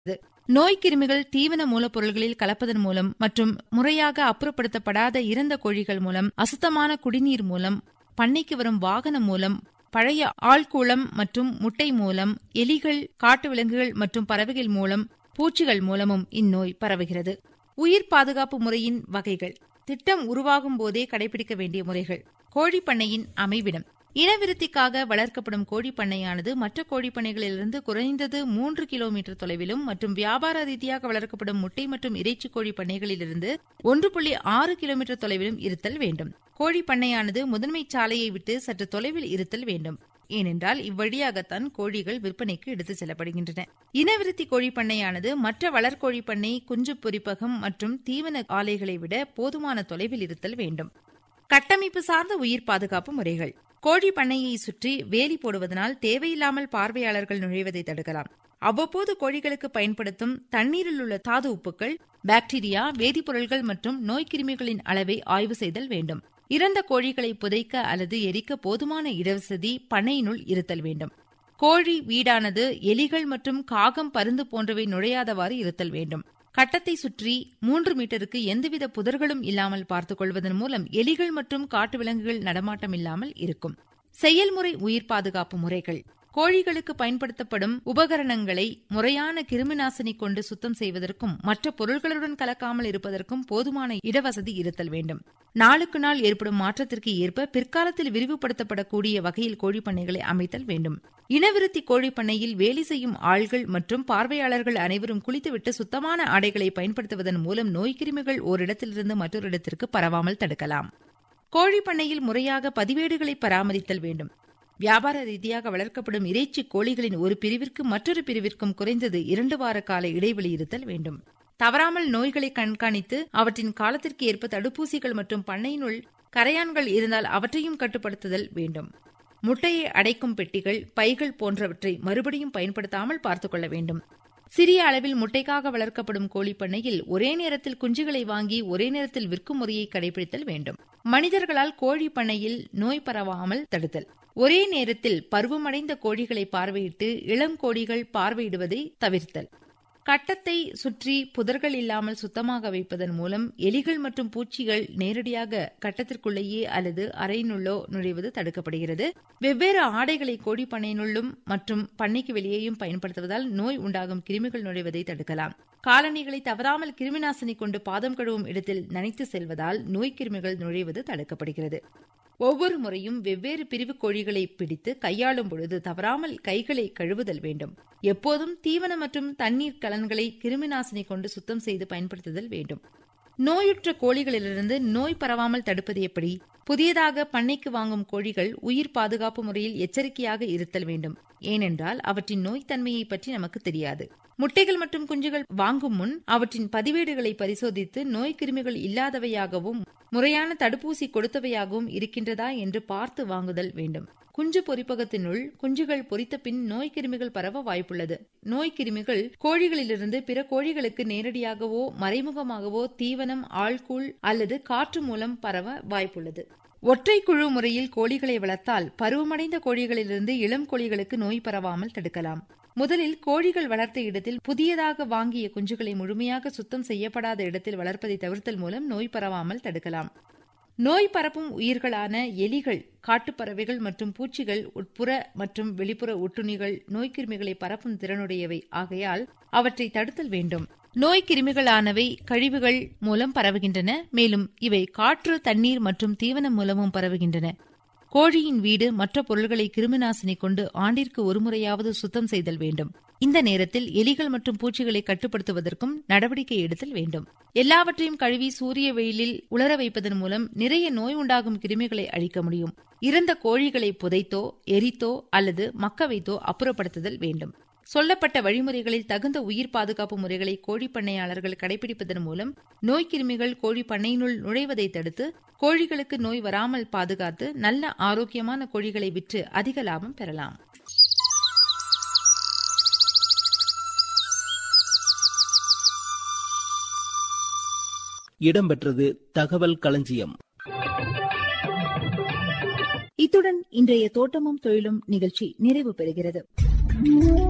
நோய் கிருமிகள் தீவன மூலப்பொருள்களில் கலப்பதன் மூலம் மற்றும் முறையாக அப்புறப்படுத்தப்படாத இறந்த கோழிகள் மூலம் அசுத்தமான குடிநீர் மூலம் பண்ணைக்கு வரும் வாகனம் மூலம் பழைய ஆழ்கூளம் மற்றும் முட்டை மூலம் எலிகள் காட்டு விலங்குகள் மற்றும் பறவைகள் மூலம் பூச்சிகள் மூலமும் இந்நோய் பரவுகிறது உயிர் பாதுகாப்பு முறையின் வகைகள் திட்டம் உருவாகும் போதே கடைபிடிக்க வேண்டிய முறைகள் கோழிப்பண்ணையின் அமைவிடம் இனவிருத்திக்காக வளர்க்கப்படும் கோழிப்பண்ணையானது மற்ற கோழிப்பண்ணைகளிலிருந்து குறைந்தது மூன்று கிலோமீட்டர் தொலைவிலும் மற்றும் வியாபார ரீதியாக வளர்க்கப்படும் முட்டை மற்றும் இறைச்சி கோழி பண்ணைகளிலிருந்து ஒன்று புள்ளி ஆறு கிலோமீட்டர் தொலைவிலும் இருத்தல் வேண்டும் கோழிப்பண்ணையானது முதன்மை சாலையை விட்டு சற்று தொலைவில் இருத்தல் வேண்டும் ஏனென்றால் இவ்வழியாகத்தான் கோழிகள் விற்பனைக்கு எடுத்து செல்லப்படுகின்றன இனவிருத்தி கோழிப்பண்ணையானது மற்ற வளர்கோழி பண்ணை குஞ்சு பொரிப்பகம் மற்றும் தீவன ஆலைகளை விட போதுமான தொலைவில் இருத்தல் வேண்டும் கட்டமைப்பு சார்ந்த உயிர் பாதுகாப்பு முறைகள் கோழி பண்ணையை சுற்றி வேலி போடுவதனால் தேவையில்லாமல் பார்வையாளர்கள் நுழைவதை தடுக்கலாம் அவ்வப்போது கோழிகளுக்கு பயன்படுத்தும் தண்ணீரில் உள்ள தாது உப்புக்கள் பாக்டீரியா வேதிப்பொருள்கள் மற்றும் நோய்க்கிருமிகளின் அளவை ஆய்வு செய்தல் வேண்டும் இறந்த கோழிகளை புதைக்க அல்லது எரிக்க போதுமான இடவசதி பண்ணையினுள் இருத்தல் வேண்டும் கோழி வீடானது எலிகள் மற்றும் காகம் பருந்து போன்றவை நுழையாதவாறு இருத்தல் வேண்டும் கட்டத்தை சுற்றி மூன்று மீட்டருக்கு எந்தவித புதர்களும் இல்லாமல் பார்த்துக் கொள்வதன் மூலம் எலிகள் மற்றும் காட்டு விலங்குகள் நடமாட்டம் இல்லாமல் இருக்கும் செயல்முறை உயிர் பாதுகாப்பு முறைகள் கோழிகளுக்கு பயன்படுத்தப்படும் உபகரணங்களை முறையான கிருமிநாசினி கொண்டு சுத்தம் செய்வதற்கும் மற்ற பொருள்களுடன் கலக்காமல் இருப்பதற்கும் போதுமான இடவசதி இருத்தல் வேண்டும் நாளுக்கு நாள் ஏற்படும் மாற்றத்திற்கு ஏற்ப பிற்காலத்தில் விரிவுபடுத்தப்படக்கூடிய வகையில் கோழிப்பண்ணைகளை அமைத்தல் வேண்டும் இனவிருத்தி கோழிப்பண்ணையில் வேலை செய்யும் ஆள்கள் மற்றும் பார்வையாளர்கள் அனைவரும் குளித்துவிட்டு சுத்தமான ஆடைகளை பயன்படுத்துவதன் மூலம் நோய்க்கிருமிகள் ஓரிடத்திலிருந்து மற்றொரு இடத்திற்கு பரவாமல் தடுக்கலாம் கோழிப்பண்ணையில் முறையாக பதிவேடுகளை பராமரித்தல் வேண்டும் வியாபார ரீதியாக வளர்க்கப்படும் இறைச்சி கோழிகளின் ஒரு பிரிவிற்கு மற்றொரு பிரிவிற்கும் குறைந்தது இரண்டு வார கால இடைவெளி இருத்தல் வேண்டும் தவறாமல் நோய்களை கண்காணித்து அவற்றின் காலத்திற்கு ஏற்ப தடுப்பூசிகள் மற்றும் பண்ணையினுள் கரையான்கள் இருந்தால் அவற்றையும் கட்டுப்படுத்துதல் வேண்டும் முட்டையை அடைக்கும் பெட்டிகள் பைகள் போன்றவற்றை மறுபடியும் பயன்படுத்தாமல் பார்த்துக் கொள்ள வேண்டும் சிறிய அளவில் முட்டைக்காக வளர்க்கப்படும் கோழி பண்ணையில் ஒரே நேரத்தில் குஞ்சுகளை வாங்கி ஒரே நேரத்தில் விற்கும் முறையை கடைபிடித்தல் வேண்டும் மனிதர்களால் கோழி பண்ணையில் நோய் பரவாமல் தடுத்தல் ஒரே நேரத்தில் பருவமடைந்த கோழிகளை பார்வையிட்டு இளம் கோழிகள் பார்வையிடுவதை தவிர்த்தல் கட்டத்தை சுற்றி புதர்கள் இல்லாமல் சுத்தமாக வைப்பதன் மூலம் எலிகள் மற்றும் பூச்சிகள் நேரடியாக கட்டத்திற்குள்ளேயே அல்லது அறையினுள்ளோ நுழைவது தடுக்கப்படுகிறது வெவ்வேறு ஆடைகளை கோழி பண்ணையினுள்ளும் மற்றும் பண்ணைக்கு வெளியேயும் பயன்படுத்துவதால் நோய் உண்டாகும் கிருமிகள் நுழைவதை தடுக்கலாம் காலணிகளை தவறாமல் கிருமிநாசினி கொண்டு பாதம் கழுவும் இடத்தில் நனைத்து செல்வதால் நோய் கிருமிகள் நுழைவது தடுக்கப்படுகிறது ஒவ்வொரு முறையும் வெவ்வேறு பிரிவு கோழிகளை பிடித்து கையாளும் பொழுது தவறாமல் கைகளை கழுவுதல் வேண்டும் எப்போதும் தீவன மற்றும் தண்ணீர் கலன்களை கிருமிநாசினி கொண்டு சுத்தம் செய்து பயன்படுத்துதல் வேண்டும் நோயுற்ற கோழிகளிலிருந்து நோய் பரவாமல் தடுப்பது எப்படி புதியதாக பண்ணைக்கு வாங்கும் கோழிகள் உயிர் பாதுகாப்பு முறையில் எச்சரிக்கையாக இருத்தல் வேண்டும் ஏனென்றால் அவற்றின் நோய்த்தன்மையை பற்றி நமக்கு தெரியாது முட்டைகள் மற்றும் குஞ்சுகள் வாங்கும் முன் அவற்றின் பதிவேடுகளை பரிசோதித்து நோய் கிருமிகள் இல்லாதவையாகவும் முறையான தடுப்பூசி கொடுத்தவையாகவும் இருக்கின்றதா என்று பார்த்து வாங்குதல் வேண்டும் குஞ்சு பொறிப்பகத்தினுள் குஞ்சுகள் பொறித்த பின் நோய் கிருமிகள் பரவ வாய்ப்புள்ளது நோய் கிருமிகள் கோழிகளிலிருந்து பிற கோழிகளுக்கு நேரடியாகவோ மறைமுகமாகவோ தீவனம் ஆழ்கூழ் அல்லது காற்று மூலம் பரவ வாய்ப்புள்ளது ஒற்றை குழு முறையில் கோழிகளை வளர்த்தால் பருவமடைந்த கோழிகளிலிருந்து இளம் கோழிகளுக்கு நோய் பரவாமல் தடுக்கலாம் முதலில் கோழிகள் வளர்த்த இடத்தில் புதியதாக வாங்கிய குஞ்சுகளை முழுமையாக சுத்தம் செய்யப்படாத இடத்தில் வளர்ப்பதை தவிர்த்தல் மூலம் நோய் பரவாமல் தடுக்கலாம் நோய் பரப்பும் உயிர்களான எலிகள் காட்டுப்பறவைகள் மற்றும் பூச்சிகள் உட்புற மற்றும் வெளிப்புற ஒட்டுண்ணிகள் நோய்க்கிருமிகளை பரப்பும் திறனுடையவை ஆகையால் அவற்றை தடுத்தல் வேண்டும் நோய் கிருமிகளானவை கழிவுகள் மூலம் பரவுகின்றன மேலும் இவை காற்று தண்ணீர் மற்றும் தீவனம் மூலமும் பரவுகின்றன கோழியின் வீடு மற்ற பொருள்களை கிருமிநாசினி கொண்டு ஆண்டிற்கு ஒருமுறையாவது சுத்தம் செய்தல் வேண்டும் இந்த நேரத்தில் எலிகள் மற்றும் பூச்சிகளை கட்டுப்படுத்துவதற்கும் நடவடிக்கை எடுத்தல் வேண்டும் எல்லாவற்றையும் கழுவி சூரிய வெயிலில் உலர வைப்பதன் மூலம் நிறைய நோய் உண்டாகும் கிருமிகளை அழிக்க முடியும் இறந்த கோழிகளை புதைத்தோ எரித்தோ அல்லது மக்க வைத்தோ அப்புறப்படுத்துதல் வேண்டும் சொல்லப்பட்ட வழிமுறைகளில் தகுந்த உயிர் பாதுகாப்பு முறைகளை கோழி பண்ணையாளர்கள் கடைபிடிப்பதன் மூலம் நோய்க்கிருமிகள் கோழி பண்ணையினுள் நுழைவதை தடுத்து கோழிகளுக்கு நோய் வராமல் பாதுகாத்து நல்ல ஆரோக்கியமான கோழிகளை விற்று அதிக லாபம் பெறலாம் இடம்பெற்றது தகவல் களஞ்சியம் இத்துடன் இன்றைய தோட்டமும் தொழிலும் நிகழ்ச்சி நிறைவு பெறுகிறது